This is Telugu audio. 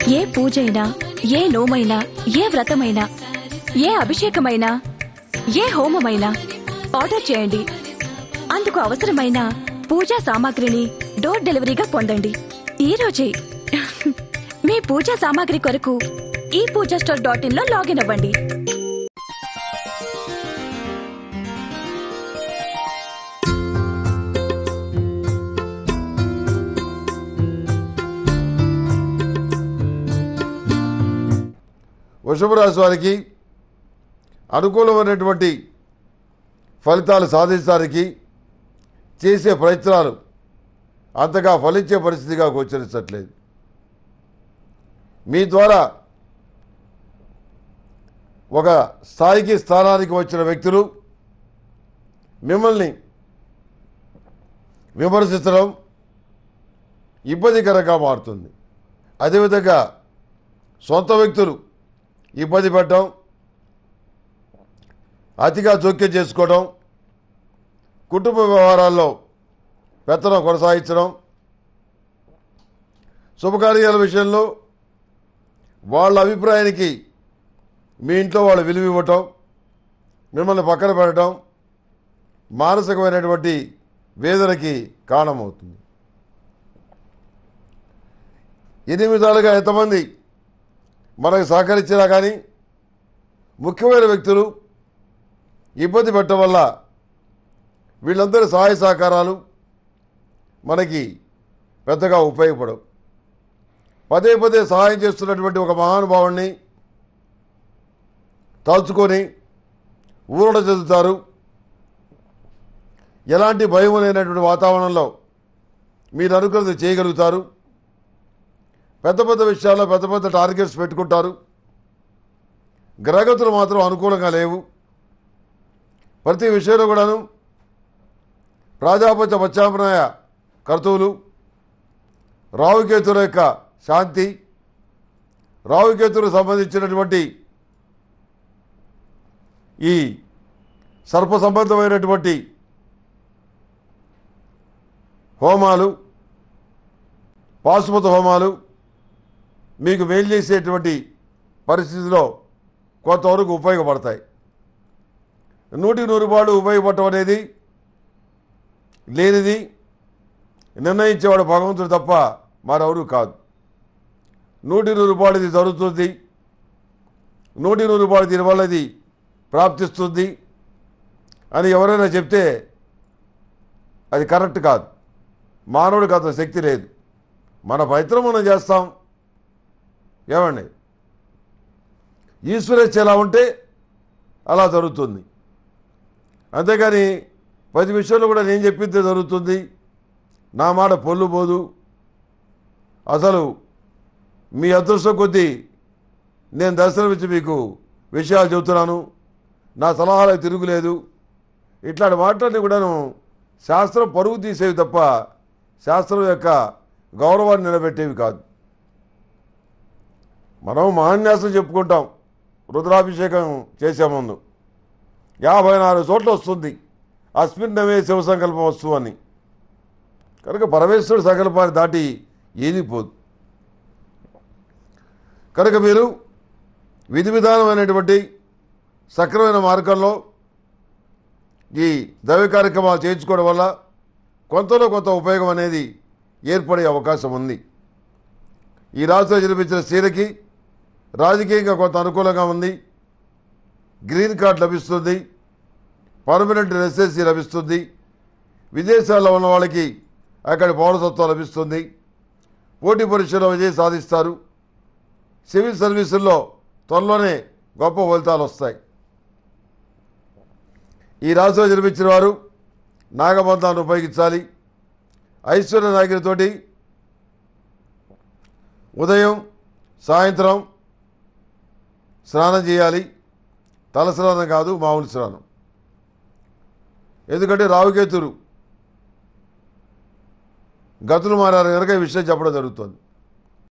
ఏ పూజైనా ఏ నోమైనా ఏ వ్రతమైనా ఏ అభిషేకమైనా ఏ హోమమైనా ఆర్డర్ చేయండి అందుకు అవసరమైన పూజా సామాగ్రిని డోర్ డెలివరీగా పొందండి ఈ రోజే మీ పూజా సామాగ్రి కొరకు ఈ పూజా స్టోర్ డాట్ ఇన్ లో లాగిన్ అవ్వండి వృషభ రాశి వారికి అనుకూలమైనటువంటి ఫలితాలు సాధించడానికి చేసే ప్రయత్నాలు అంతగా ఫలించే పరిస్థితిగా గోచరించట్లేదు మీ ద్వారా ఒక స్థాయికి స్థానానికి వచ్చిన వ్యక్తులు మిమ్మల్ని విమర్శించడం ఇబ్బందికరంగా మారుతుంది అదేవిధంగా సొంత వ్యక్తులు ఇబ్బంది పెట్టడం అతిగా జోక్యం చేసుకోవడం కుటుంబ వ్యవహారాల్లో పెత్తనం కొనసాగించడం శుభకార్యాల విషయంలో వాళ్ళ అభిప్రాయానికి మీ ఇంట్లో వాళ్ళు విలువ ఇవ్వటం మిమ్మల్ని పక్కన పెట్టడం మానసికమైనటువంటి వేదనకి కారణమవుతుంది ఎన్ని విధాలుగా ఎంతమంది మనకు సహకరించినా కానీ ముఖ్యమైన వ్యక్తులు ఇబ్బంది పెట్టడం వల్ల వీళ్ళందరి సహాయ సహకారాలు మనకి పెద్దగా ఉపయోగపడవు పదే పదే సహాయం చేస్తున్నటువంటి ఒక మహానుభావుణ్ణి తలుచుకొని ఊరట చెందుతారు ఎలాంటి భయం లేనటువంటి వాతావరణంలో మీరు అనుకున్నది చేయగలుగుతారు పెద్ద పెద్ద విషయాల్లో పెద్ద పెద్ద టార్గెట్స్ పెట్టుకుంటారు గ్రహగతులు మాత్రం అనుకూలంగా లేవు ప్రతి విషయంలో కూడాను ప్రాజాపత్య పశ్చామనాయ కర్తువులు రావుకేతుల యొక్క శాంతి రావుకేతులకు సంబంధించినటువంటి ఈ సర్ప సంబంధమైనటువంటి హోమాలు పాశుపత హోమాలు మీకు మేలు చేసేటువంటి పరిస్థితిలో కొంతవరకు ఉపయోగపడతాయి నూటి నూరు పాడు ఉపయోగపడటం అనేది లేనిది నిర్ణయించేవాడు భగవంతుడు తప్ప మరెవరు కాదు నూటి నూరు పాడు ఇది జరుగుతుంది నూటి నూరు పాడు దీనివల్ల ఇది ప్రాప్తిస్తుంది అని ఎవరైనా చెప్తే అది కరెక్ట్ కాదు మానవుడికి అంత శక్తి లేదు మన ప్రయత్నం మనం చేస్తాం ఏమండి ఈశ్వరేచ్ఛ ఎలా ఉంటే అలా జరుగుతుంది అంతేగాని ప్రతి విషయంలో కూడా నేను చెప్పిందే జరుగుతుంది నా మాట పొల్లు పోదు అసలు మీ అదృష్టం కొద్దీ నేను దర్శనమిచ్చి మీకు విషయాలు చెబుతున్నాను నా సలహాలకు తిరుగులేదు ఇట్లాంటి మాటలన్నీ కూడాను శాస్త్రం పరుగు తీసేవి తప్ప శాస్త్రం యొక్క గౌరవాన్ని నిలబెట్టేవి కాదు మనం మహాన్యాసం చెప్పుకుంటాం రుద్రాభిషేకం చేసే ముందు యాభై నాలుగు చోట్ల వస్తుంది అస్మిన్నమే శివ సంకల్పం వస్తువు అని కనుక పరమేశ్వరుడు సంకల్పాన్ని దాటి ఏది పోదు కనుక మీరు విధి విధానమైనటువంటి సక్రమైన మార్గంలో ఈ దైవ కార్యక్రమాలు చేయించుకోవడం వల్ల కొంతలో కొంత ఉపయోగం అనేది ఏర్పడే అవకాశం ఉంది ఈ రాష్ట్రంలో జన్మించిన స్త్రీలకి రాజకీయంగా కొంత అనుకూలంగా ఉంది గ్రీన్ కార్డ్ లభిస్తుంది పర్మనెంట్ రెసిడెన్సీ లభిస్తుంది విదేశాల్లో ఉన్న వాళ్ళకి అక్కడి పౌరసత్వం లభిస్తుంది పోటీ పరీక్షలో విజయం సాధిస్తారు సివిల్ సర్వీసుల్లో త్వరలోనే గొప్ప ఫలితాలు వస్తాయి ఈ రాశిలో జన్మించిన వారు నాగబంధాన్ని ఉపయోగించాలి ఐశ్వర్య నాయకులతోటి ఉదయం సాయంత్రం స్నానం చేయాలి తల స్నానం కాదు మామూలు స్నానం ఎందుకంటే రావుకేతురు గతులు మారారు కనుక ఈ విషయం చెప్పడం జరుగుతుంది